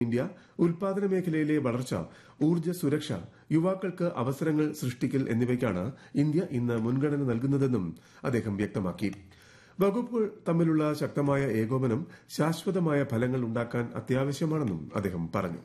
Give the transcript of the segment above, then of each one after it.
India ഉൽപാദന മേഖലയിലെ വളർച്ച ഊർജ്ജ സുരക്ഷ യുവാക്കൾക്ക് അവസരങ്ങൾ സൃഷ്ടിക്കൽ എന്നിവയ്ക്കാണ് ഇന്ത്യ ഇന്ന് മുൻഗണന നൽകുന്നതെന്നും അദ്ദേഹം വ്യക്തമാക്കി വകുപ്പുകൾ തമ്മിലുള്ള ശക്തമായ ഏകോപനം ശാശ്വതമായ ഫലങ്ങൾ ഉണ്ടാക്കാൻ അത്യാവശ്യമാണെന്നും അദ്ദേഹം പറഞ്ഞു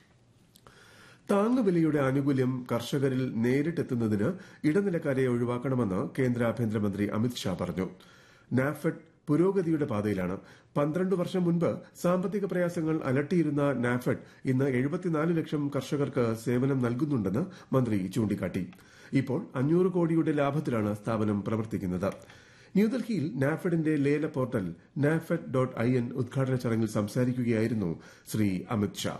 താങ്ങുവിലയുടെ ആനുകൂല്യം കർഷകരിൽ നേരിട്ടെത്തുന്നതിന് ഇടനിലക്കാരെ ഒഴിവാക്കണമെന്ന് കേന്ദ്ര ആഭ്യന്തരമന്ത്രി അമിത്ഷാ പറഞ്ഞു നാഫെഡ് പുരോഗതിയുടെ പാതയിലാണ് പന്ത്രണ്ട് വർഷം മുൻപ് സാമ്പത്തിക പ്രയാസങ്ങൾ അലട്ടിയിരുന്ന നാഫെഡ് ഇന്ന് എഴുപത്തിനാല് ലക്ഷം കർഷകർക്ക് സേവനം നൽകുന്നുണ്ടെന്ന് മന്ത്രി ചൂണ്ടിക്കാട്ടി ഇപ്പോൾ അഞ്ഞൂറ് കോടിയുടെ ലാഭത്തിലാണ് സ്ഥാപനം പ്രവർത്തിക്കുന്നത് ന്യൂഡൽഹിയിൽ നാഫെഡിന്റെ ലേല portal NAFED dot I N ഉദ്ഘാടന ചടങ്ങിൽ സംസാരിക്കുകയായിരുന്നു ശ്രീ അമിത്ഷാ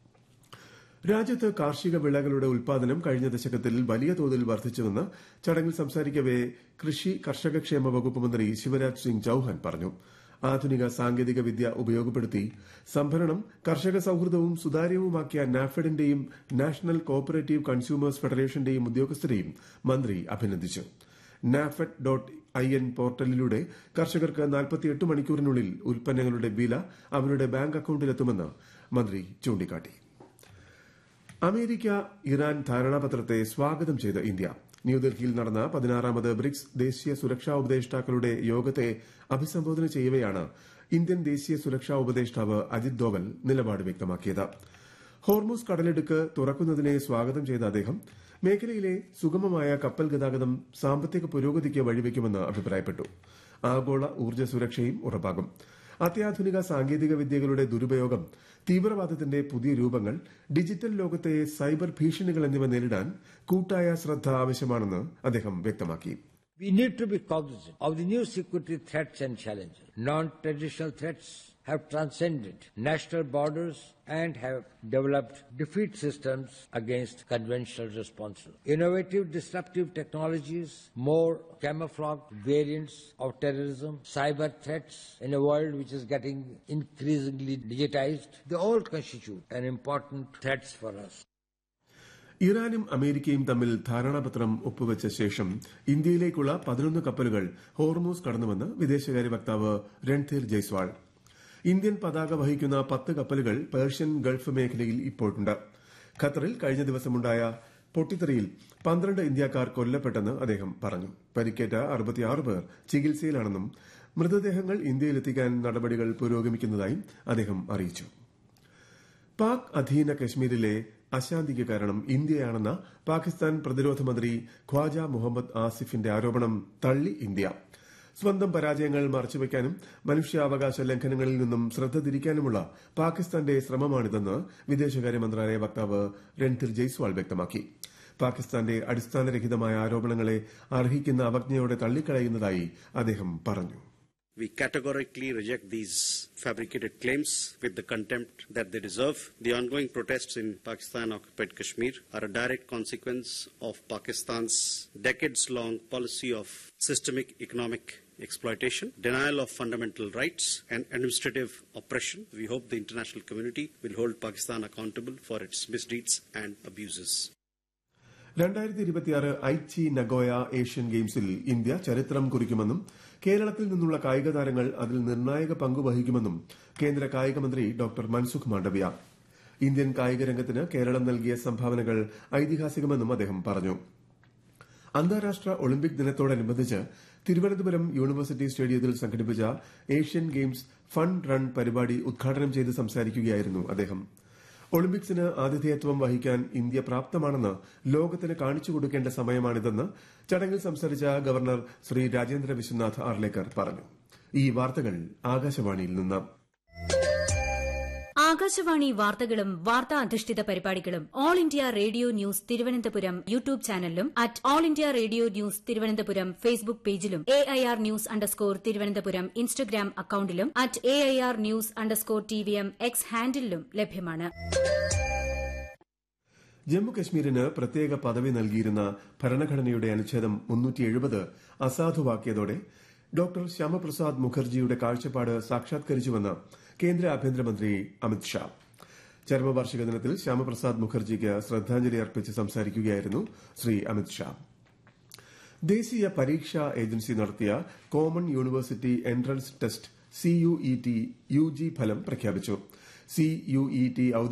രാജ്യത്ത് കാർഷിക വിളകളുടെ ഉൽപാദനം കഴിഞ്ഞ ദശകത്തിൽ വലിയ തോതിൽ വർദ്ധിച്ചുവെന്ന് ചടങ്ങിൽ സംസാരിക്കവെ കൃഷി കർഷകക്ഷേമ വകുപ്പ് മന്ത്രി ശിവരാജ് സിംഗ് ചൌഹാൻ പറഞ്ഞു ആധുനിക സാങ്കേതിക വിദ്യ ഉപയോഗപ്പെടുത്തി സംഭരണം കർഷക സൌഹൃദവും സുതാര്യവുമാക്കിയ നാഫെഡിന്റെയും നാഷണൽ കോഓപ്പറേറ്റീവ് കൺസ്യൂമേഴ്സ് ഫെഡറേഷന്റെയും ഉദ്യോഗസ്ഥരെയും മന്ത്രി അഭിനന്ദിച്ചു നാഫെഡ് ഡോട്ട് ഐ എൻ പോർട്ടലിലൂടെ കർഷകർക്ക് നാൽപ്പത്തിയെട്ട് മണിക്കൂറിനുള്ളിൽ ഉൽപ്പന്നങ്ങളുടെ വില അവരുടെ ബാങ്ക് അക്കൌണ്ടിലെത്തുമെന്ന് മന്ത്രി ചൂണ്ടിക്കാട്ടി അമേരിക്ക ഇറാൻ ധാരണാപത്രത്തെ സ്വാഗതം ചെയ്ത് ഇന്ത്യ ന്യൂഡൽഹിയിൽ നടന്ന പതിനാറാമത് ബ്രിക്സ് ദേശീയ സുരക്ഷാ ഉപദേഷ്ടാക്കളുടെ യോഗത്തെ അഭിസംബോധന ചെയ്യവെയാണ് ഇന്ത്യൻ ദേശീയ സുരക്ഷാ ഉപദേഷ്ടാവ് അജിത് ദോവൽ നിലപാട് വ്യക്തമാക്കിയത് ഹോർമൂസ് കടലിടുക്ക് തുറക്കുന്നതിനെ സ്വാഗതം ചെയ്ത അദ്ദേഹം മേഖലയിലെ സുഗമമായ കപ്പൽ ഗതാഗതം സാമ്പത്തിക പുരോഗതിക്ക് വഴിവെക്കുമെന്ന് അഭിപ്രായപ്പെട്ടു ആഗോള ഊർജ്ജ സുരക്ഷയും ഉറപ്പാകും അത്യാധുനിക സാങ്കേതിക വിദ്യകളുടെ ദുരുപയോഗം തീവ്രവാദത്തിന്റെ പുതിയ രൂപങ്ങൾ ഡിജിറ്റൽ ലോകത്തെ സൈബർ ഭീഷണികൾ എന്നിവ നേരിടാൻ കൂട്ടായ ശ്രദ്ധ ആവശ്യമാണെന്ന് അദ്ദേഹം വ്യക്തമാക്കി We need to be cognizant of the new security threats and challenges. Non-traditional threats have transcended national borders and have developed defeat systems against conventional responses. Innovative disruptive technologies, more camouflaged variants of terrorism, cyber threats in a world which is getting increasingly digitized, they all constitute an important threats for us. ഇറാനും അമേരിക്കയും തമ്മിൽ ധാരണാപത്രം ഒപ്പുവച്ച ശേഷം ഇന്ത്യയിലേക്കുള്ള പതിനൊന്ന് കപ്പലുകൾ Hormuz കടന്നുവെന്ന് വിദേശകാര്യ വക്താവ് രൺധീർ ജയ്സ്വാൾ ഇന്ത്യൻ പതാക വഹിക്കുന്ന പത്ത് കപ്പലുകൾ പേർഷ്യൻ ഗൾഫ് മേഖലയിൽ ഇപ്പോഴുണ്ട് ഖത്തറിൽ കഴിഞ്ഞ ദിവസമുണ്ടായ പൊട്ടിത്തെറിയിൽ പന്ത്രണ്ട് ഇന്ത്യക്കാർ കൊല്ലപ്പെട്ടെന്ന് അദ്ദേഹം പറഞ്ഞു പരിക്കേറ്റ അറുപത്തിയാറ് പേർ ചികിത്സയിലാണെന്നും മൃതദേഹങ്ങൾ ഇന്ത്യയിലെത്തിക്കാൻ നടപടികൾ പുരോഗമിക്കുന്നതായും അദ്ദേഹം അറിയിച്ചു പാക് അധീന കശ്മീരിലെ അശാന്തിക്ക് കാരണം ഇന്ത്യയാണെന്ന പാകിസ്ഥാൻ പ്രതിരോധ മന്ത്രി ഖ്വാജ മുഹമ്മദ് ആസിഫിന്റെ ആരോപണം തള്ളി ഇന്ത്യ സ്വന്തം പരാജയങ്ങൾ മറച്ചുവെക്കാനും മനുഷ്യാവകാശ ലംഘനങ്ങളിൽ നിന്നും ശ്രദ്ധ തിരിക്കാനുമുള്ള പാകിസ്ഥാന്റെ ശ്രമമാണിതെന്ന് വിദേശകാര്യ മന്ത്രാലയ വക്താവ് രൺധീർ ജയ്സ്വാൾ വ്യക്തമാക്കി പാകിസ്ഥാന്റെ അടിസ്ഥാനരഹിതമായ ആരോപണങ്ങളെ അർഹിക്കുന്ന അവജ്ഞയോടെ തള്ളിക്കളയുന്നതായി അദ്ദേഹം പറഞ്ഞു We categorically reject these fabricated claims with the contempt that they deserve. The ongoing protests in Pakistan occupied Kashmir are a direct consequence of Pakistan's decades long policy of systemic economic exploitation, denial of fundamental rights, and administrative oppression. We hope the international community will hold Pakistan accountable for its misdeeds and abuses. രണ്ടായിരത്തി ഇരുപത്തിയാറ് Aichi Nagoya Asian ഗെയിംസിൽ India ചരിത്രം കുറിക്കുമെന്നും കേരളത്തിൽ നിന്നുള്ള കായിക താരങ്ങൾ അതിൽ നിർണായക പങ്ക് വഹിക്കുമെന്നും കേന്ദ്ര കായിക മന്ത്രി ഡോക്ടർ മൻസുഖ് മാണ്ഡവ്യ ഇന്ത്യൻ കായിക രംഗത്തിന് കേരളം നൽകിയ സംഭാവനകൾ ഐതിഹാസികമെന്നും അദ്ദേഹം പറഞ്ഞു അന്താരാഷ്ട്ര ഒളിമ്പിക് ദിനത്തോടനുബന്ധിച്ച് തിരുവനന്തപുരം യൂണിവേഴ്സിറ്റി സ്റ്റേഡിയത്തിൽ സംഘടിപ്പിച്ച ഏഷ്യൻ ഗെയിംസ് ഫൺ റൺ പരിപാടി ഉദ്ഘാടനം ചെയ്ത് സംസാരിക്കുകയായിരുന്നു അദ്ദേഹം ഒളിമ്പിക്സിന് ആതിഥേയത്വം വഹിക്കാൻ ഇന്ത്യ പ്രാപ്തമാണെന്ന് ലോകത്തിന് കാണിച്ചു കൊടുക്കേണ്ട സമയമാണിതെന്ന് ചടങ്ങിൽ സംസാരിച്ച ഗവർണർ ശ്രീ രാജേന്ദ്ര വിശ്വനാഥ് ആർലേക്കർ പറഞ്ഞു ഈ വാർത്തകൾ ആകാശവാണിയിൽ നിന്ന് ആകാശവാണി വാർത്തകളും വാർത്താ അധിഷ്ഠിത പരിപാടികളും All India Radio News Thiruvananthapuram YouTube ചാനലിലും at All India Radio News Thiruvananthapuram Facebook പേജിലും A I R news underscore Thiruvananthapuram Instagram അക്കൌണ്ടിലും at A I R news underscore T V M X ഹാൻഡിലും ലഭ്യമാണ് ജമ്മുകശ്മീരിന് പ്രത്യേക പദവി നൽകിയിരുന്ന ഭരണഘടനയുടെ അനുച്ഛേദം അസാധുവാക്കിയതോടെ ഡോക്ടർ ശ്യാമപ്രസാദ് മുഖർജിയുടെ കാഴ്ചപ്പാട് സാക്ഷാത്കരിച്ചുവെന്ന് കേന്ദ്ര ആഭ്യന്തരമന്ത്രി അമിത്ഷാ ചരമവാർഷിക ദിനത്തിൽ ശ്യാമപ്രസാദ് മുഖർജിക്ക് ശ്രദ്ധാഞ്ജലി അർപ്പിച്ച് സംസാരിക്കുകയായിരുന്നു ശ്രീ അമിത്ഷാ ദേശീയ പരീക്ഷാ ഏജൻസി നടത്തിയ common university entrance test CUET UG ഫലം പ്രഖ്യാപിച്ചു സി യു ഇ ടി